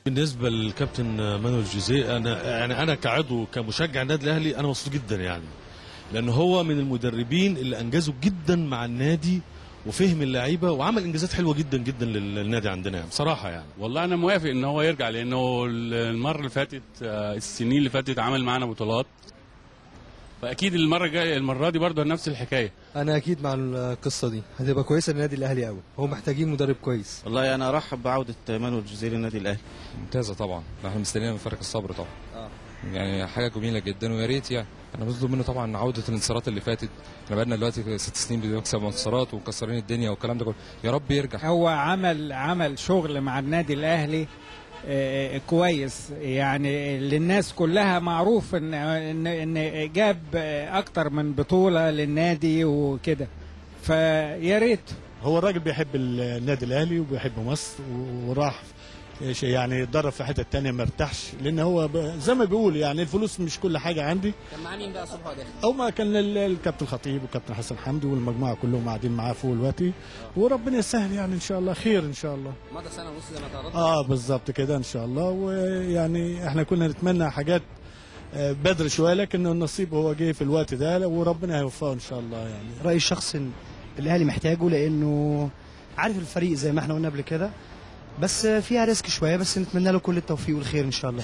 بالنسبه للكابتن مانويل جوزيه انا يعني انا كعضو كمشجع النادي الاهلي انا مبسوط جدا يعني لان هو من المدربين اللي انجزوا جدا مع النادي وفهم اللعيبه وعمل انجازات حلوه جدا جدا للنادي عندنا يعني بصراحه يعني والله انا موافق ان هو يرجع لانه المره اللي فاتت آه، السنين اللي فاتت عمل معانا بطولات فاكيد المره الجايه المره دي برضه نفس الحكايه انا اكيد مع القصه دي هتبقى كويسه للنادي الاهلي قوي هو محتاجين مدرب كويس والله انا ارحب بعوده مانويل جوزيه للنادي الاهلي ممتازه طبعا احنا مستنيين من فريق الصبر طبعا آه. يعني حاجه جميله جدا ويا ريت يعني انا بطلب منه طبعا عوده الانتصارات اللي فاتت احنا بقالنا دلوقتي ست سنين بنكسب انتصارات ومكسرين الدنيا والكلام ده كله يا رب يرجع هو عمل عمل شغل مع النادي الاهلي آه، كويس يعني للناس كلها معروف ان ان ان جاب آه، اكتر من بطوله للنادي وكده فيا ريت هو الراجل بيحب النادي الاهلي وبيحب مصر وراح شيء يعني اتدرب في حته تانية ما ارتاحش لان هو ب- زي ما بيقول يعني الفلوس مش كل حاجه عندي كان مع مين بقى صبحي داخل؟ او ما كان ال- الكابتن الخطيب والكابتن حسن حمدي والمجموعه كلهم قاعدين معاه فوق دلوقتي وربنا يسهل يعني ان شاء الله خير ان شاء الله مضى سنه ونص زي ما تعرضنا اه بالظبط كده ان شاء الله ويعني احنا كنا نتمنى حاجات آه، بدري شويه لكن النصيب هو جه في الوقت ده وربنا هيوفقه ان شاء الله يعني رأيي الشخصي إن الاهلي محتاجه لانه عارف الفريق زي ما احنا قلنا قبل كده بس فيها ريسك شويه بس نتمنى له كل التوفيق والخير ان شاء الله